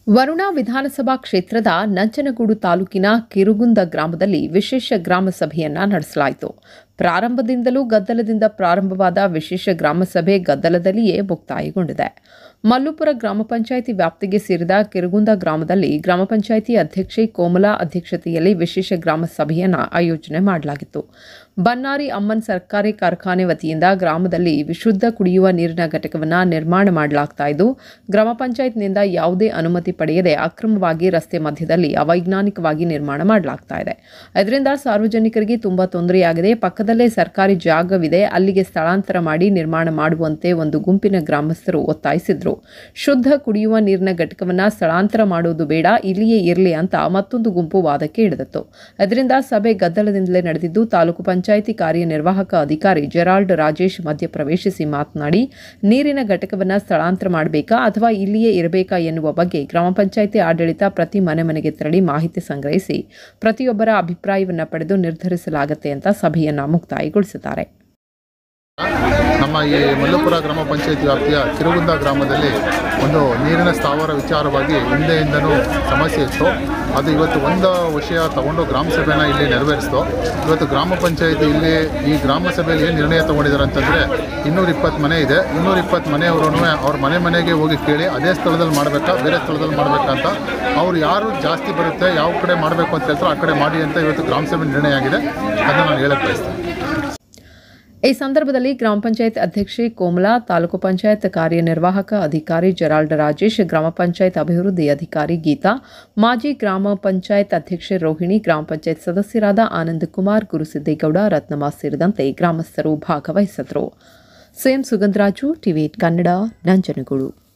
ವರುಣಾ ವಿಧಾನಸಭಾ ಕ್ಷೇತ್ರದ ನಂಜನಗೂಡು ತಾಲೂಕಿನ ಕಿರುಗುಂದ ಗ್ರಾಮದಲ್ಲಿ ವಿಶೇಷ ಗ್ರಾಮ ಸಭೆಯನ್ನ ನಡೆಸಲಾಯಿತು ಪ್ರಾರಂಭದಿಂದಲೂ ಗದ್ದಲದಿಂದ ಪ್ರಾರಂಭವಾದ ವಿಶೇಷ ಗ್ರಾಮ ಸಭೆ ಗದ್ದಲದಲ್ಲಿಯೇ ಮುಕ್ತಾಯಗೊಂಡಿದೆ ಮಲ್ಲುಪುರ ಗ್ರಾಮ ಪಂಚಾಯಿತಿ ವ್ಯಾಪ್ತಿಗೆ ಸೇರಿದ ಕಿರುಗುಂದ ಗ್ರಾಮದಲ್ಲಿ ಗ್ರಾಮ ಪಂಚಾಯಿತಿ ಅಧ್ಯಕ್ಷೆ ಕೋಮಲಾ ಅಧ್ಯಕ್ಷತೆಯಲ್ಲಿ ವಿಶೇಷ ಗ್ರಾಮ ಸಭೆಯನ್ನ ಆಯೋಜನೆ ಮಾಡಲಾಗಿತ್ತು ಬನ್ನಾರಿ ಅಮ್ಮನ್ ಸರ್ಕಾರಿ ಕಾರ್ಖಾನೆ ವತಿಯಿಂದ ಗ್ರಾಮದಲ್ಲಿ ವಿಶುದ್ಧ ಕುಡಿಯುವ ನೀರಿನ ಘಟಕವನ್ನು ನಿರ್ಮಾಣ ಮಾಡಲಾಗ್ತಾ ಇದ್ದು ಗ್ರಾಮ ಪಂಚಾಯತ್ನಿಂದ ಯಾವುದೇ ಅನುಮತಿ ಪಡೆಯದೆ ಅಕ್ರಮವಾಗಿ ರಸ್ತೆ ಮಧ್ಯದಲ್ಲಿ ಅವೈಜ್ಞಾನಿಕವಾಗಿ ನಿರ್ಮಾಣ ಮಾಡಲಾಗ್ತಾ ಇದೆ ಇದರಿಂದ ಸಾರ್ವಜನಿಕರಿಗೆ ತುಂಬಾ ತೊಂದರೆಯಾಗಿದೆ ಪಕ್ಕದಲ್ಲೇ ಸರ್ಕಾರಿ ಜಾಗವಿದೆ ಅಲ್ಲಿಗೆ ಸ್ಥಳಾಂತರ ಮಾಡಿ ನಿರ್ಮಾಣ ಮಾಡುವಂತೆ ಒಂದು ಗುಂಪಿನ ಗ್ರಾಮಸ್ಥರು ಒತ್ತಾಯಿಸಿದ್ರು ಶುದ್ಧ ಕುಡಿಯುವ ನೀರಿನ ಘಟಕವನ್ನ ಸ್ಥಳಾಂತರ ಮಾಡುವುದು ಬೇಡ ಇಲ್ಲಿಯೇ ಇರಲಿ ಅಂತ ಮತ್ತೊಂದು ಗುಂಪು ವಾದಕ್ಕೆ ಇಳಿದಿತ್ತು ಇದರಿಂದ ಸಭೆ ಗದ್ದಲದಿಂದಲೇ ನಡೆದಿದ್ದು ತಾಲೂಕು ಪಂಚಾಯಿತಿ ಕಾರ್ಯನಿರ್ವಾಹಕ ಅಧಿಕಾರಿ ಜೆರಾಲ್ಡ್ ರಾಜೇಶ್ ಮಧ್ಯ ಪ್ರವೇಶಿಸಿ ಮಾತನಾಡಿ ನೀರಿನ ಘಟಕವನ್ನ ಸ್ಥಳಾಂತರ ಮಾಡಬೇಕಾ ಅಥವಾ ಇಲ್ಲಿಯೇ ಇರಬೇಕಾ ಎನ್ನುವ ಬಗ್ಗೆ ಗ್ರಾಮ ಪಂಚಾಯಿತಿ ಆಡಳಿತ ಪ್ರತಿ ಮನೆ ಮನೆಗೆ ತೆರಳಿ ಮಾಹಿತಿ ಸಂಗ್ರಹಿಸಿ ಪ್ರತಿಯೊಬ್ಬರ ಅಭಿಪ್ರಾಯವನ್ನ ಪಡೆದು ನಿರ್ಧರಿಸಲಾಗುತ್ತೆ ಅಂತ ಸಭೆಯನ್ನ ಮುಕ್ತಾಯಗೊಳಿಸಿದ್ದಾರೆ ನಮ್ಮ ಈ ಮಲ್ಲಪುರ ಗ್ರಾಮ ಪಂಚಾಯತಿ ವ್ಯಾಪ್ತಿಯ ಕಿರುಗುಂದ ಗ್ರಾಮದಲ್ಲಿ ಒಂದು ನೀರಿನ ಸ್ಥಾವರ ವಿಚಾರವಾಗಿ ಹಿಂದೆಯಿಂದನೂ ಸಮಸ್ಯೆ ಇತ್ತು ಅದು ಇವತ್ತು ಒಂದು ವಿಷಯ ತಗೊಂಡು ಗ್ರಾಮ ಸಭೆನ ಇಲ್ಲಿ ನೆರವೇರಿಸ್ತು ಇವತ್ತು ಗ್ರಾಮ ಪಂಚಾಯತಿ ಇಲ್ಲಿ ಈ ಗ್ರಾಮ ಸಭೆಯಲ್ಲಿ ಏನು ನಿರ್ಣಯ ತೊಗೊಂಡಿದ್ದಾರೆ ಅಂತಂದರೆ ಇನ್ನೂರ ಇಪ್ಪತ್ತು ಮನೆ ಇದೆ ಇನ್ನೂರ ಇಪ್ಪತ್ತು ಮನೆಯವರು ಅವ್ರ ಮನೆ ಮನೆಗೆ ಹೋಗಿ ಕೇಳಿ ಅದೇ ಸ್ಥಳದಲ್ಲಿ ಮಾಡಬೇಕಾ ಬೇರೆ ಸ್ಥಳದಲ್ಲಿ ಮಾಡಬೇಕಾ ಅಂತ ಅವ್ರು ಯಾರು ಜಾಸ್ತಿ ಬರುತ್ತೆ ಯಾವ ಕಡೆ ಮಾಡಬೇಕು ಅಂತ ಹೇಳ್ತಾರೆ ಆ ಕಡೆ ಮಾಡಿ ಅಂತ ಇವತ್ತು ಗ್ರಾಮ ಸಭೆ ನಿರ್ಣಯ ಆಗಿದೆ ಅದನ್ನು ನಾನು ಹೇಳಕ್ಕೆ ಬಯಸ್ತೇನೆ ಈ ಸಂದರ್ಭದಲ್ಲಿ ಗ್ರಾಮ ಪಂಚಾಯತ್ ಅಧ್ಯಕ್ಷೆ ಕೋಮಲಾ ತಾಲೂಕು ಪಂಚಾಯತ್ ಕಾರ್ಯನಿರ್ವಾಹಕ ಅಧಿಕಾರಿ ಜೆರಾಲ್ಡ್ ರಾಜೇಶ್ ಗ್ರಾಮ ಪಂಚಾಯತ್ ಅಭಿವೃದ್ಧಿ ಅಧಿಕಾರಿ ಗೀತಾ ಮಾಜಿ ಗ್ರಾಮ ಪಂಚಾಯತ್ ಅಧ್ಯಕ್ಷೆ ರೋಹಿಣಿ ಗ್ರಾಮ ಪಂಚಾಯತ್ ಸದಸ್ಯರಾದ ಆನಂದ್ ಕುಮಾರ್ ಗುರುಸಿದ್ದೇಗೌಡ ರತ್ನಮ್ಮ ಸೇರಿದಂತೆ ಗ್ರಾಮಸ್ಥರು ಭಾಗವಹಿಸಿದರು ಸಿಎಂ ಸುಗಂಧರಾಜು ಟಿವಿ ಕನ್ನಡ ನಂಜನಗೂಡು